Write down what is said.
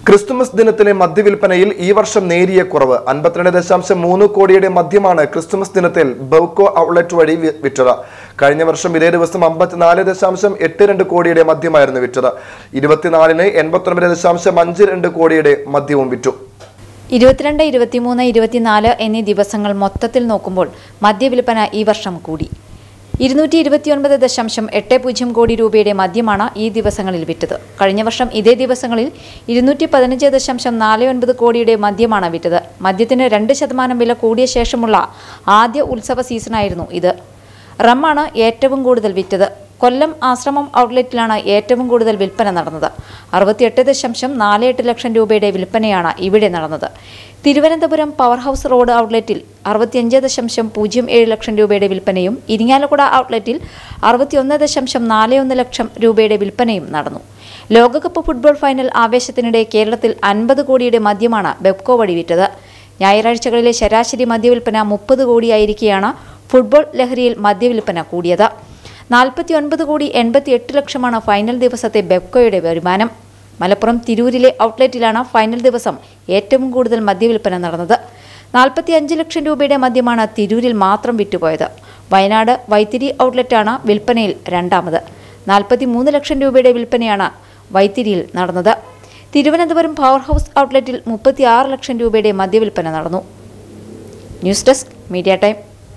Christmas ദിനത്തിലെ മദ്യവിൽപ്പനയിൽ ഈ വർഷം നേരിയ കുറവ് അൻപത്തിരണ്ട് ദശാംശം മൂന്ന് കോടിയുടെ മദ്യമാണ് ക്രിസ്തുമസ് ദിനത്തിൽ ബൗക്കോ ഔട്ട്ലെറ്റ് വഴി വി- വിറ്റത് കഴിഞ്ഞ വർഷം ഇതേ ദിവസം അമ്പത്തിനാല് ദശാംശം എട്ട് രണ്ട് കോടിയുടെ മദ്യമായിരുന്നു വിറ്റത് ഇരുപത്തിനാലിന് എൺപത്തൊൻപത് ദശാംശം അഞ്ച് രണ്ട് കോടിയുടെ മദ്യവും വിറ്റു ഇരുപത്തിരണ്ട് ഇരുപത്തിമൂന്ന് ഇരുപത്തിനാല് എന്നീ ദിവസങ്ങൾ മൊത്തത്തിൽ നോക്കുമ്പോൾ മദ്യവിൽപ്പന ഈ വർഷം കൂടി ഇരുന്നൂറ്റി ഇരുപത്തിയൊൻപത് ദശാംശം എട്ട് പൂജ്യം കോടി രൂപയുടെ മദ്യമാണ് ഈ ദിവസങ്ങളിൽ വിറ്റത് കഴിഞ്ഞ വർഷം ഇതേ ദിവസങ്ങളിൽ ഇരുന്നൂറ്റി പതിനഞ്ച് ദശാംശം നാല് ഒൻപത് കോടിയുടെ മദ്യമാണ് വിറ്റത് മദ്യത്തിന് രണ്ട് ശതമാനം വില കൂടിയ ശേഷമുള്ള ആദ്യ ഉത്സവ സീസണായിരുന്നു ഇത് റമ്മാണ് ഏറ്റവും കൂടുതൽ വിറ്റത് കൊല്ലം ആശ്രമം ഔട്ട്ലെറ്റിലാണ് ഏറ്റവും കൂടുതൽ വിൽപ്പന നടന്നത് അറുപത്തിയെട്ട് ദശാംശം നാല് എട്ട് ലക്ഷം രൂപയുടെ വിൽപ്പനയാണ് ഇവിടെ നടന്നത് തിരുവനന്തപുരം പവർ ഹൗസ് റോഡ് ഔട്ട്ലെറ്റിൽ അറുപത്തിയഞ്ച് ദശാംശം പൂജ്യം ഏഴ് ലക്ഷം രൂപയുടെ വിൽപ്പനയും ഇരിങ്ങാലക്കുട ഔട്ട്ലെറ്റിൽ അറുപത്തിയൊന്ന് ദശാംശം നാല് ഒന്ന് ലക്ഷം രൂപയുടെ വിൽപ്പനയും നടന്നു ലോകകപ്പ് ഫുട്ബോൾ ഫൈനൽ ആവേശത്തിനിടെ കേരളത്തിൽ അൻപത് കോടിയുടെ മദ്യമാണ് ബെബ്കോ വഴി വിറ്റത് ഞായറാഴ്ചകളിലെ ശരാശരി മദ്യവിൽപ്പന മുപ്പത് കോടിയായിരിക്കെയാണ് ഫുട്ബോൾ ലഹരിയിൽ മദ്യവിൽപ്പന കൂടിയത് നാൽപ്പത്തി ഒൻപത് കോടി എൺപത്തി എട്ട് ലക്ഷമാണ് ഫൈനൽ ദിവസത്തെ ബെബ്കോയുടെ വരുമാനം മലപ്പുറം തിരൂരിലെ ഔട്ട്ലെറ്റിലാണ് ഫൈനൽ ദിവസം ഏറ്റവും കൂടുതൽ മദ്യവിൽപ്പന നടന്നത് നാൽപ്പത്തി അഞ്ച് ലക്ഷം രൂപയുടെ മദ്യമാണ് തിരൂരിൽ മാത്രം വിറ്റുപോയത് വയനാട് വൈത്തിരി ഔട്ട്ലെറ്റാണ് വിൽപ്പനയിൽ രണ്ടാമത് നാൽപ്പത്തി മൂന്ന് ലക്ഷം രൂപയുടെ വിൽപ്പനയാണ് വൈത്തിരിയിൽ നടന്നത് തിരുവനന്തപുരം പവർ ഹൗസ് ഔട്ട്ലെറ്റിൽ മുപ്പത്തി ആറ് ലക്ഷം രൂപയുടെ മദ്യവിൽപ്പന നടന്നു ന്യൂസ് ഡെസ്ക് മീഡിയ ടൈം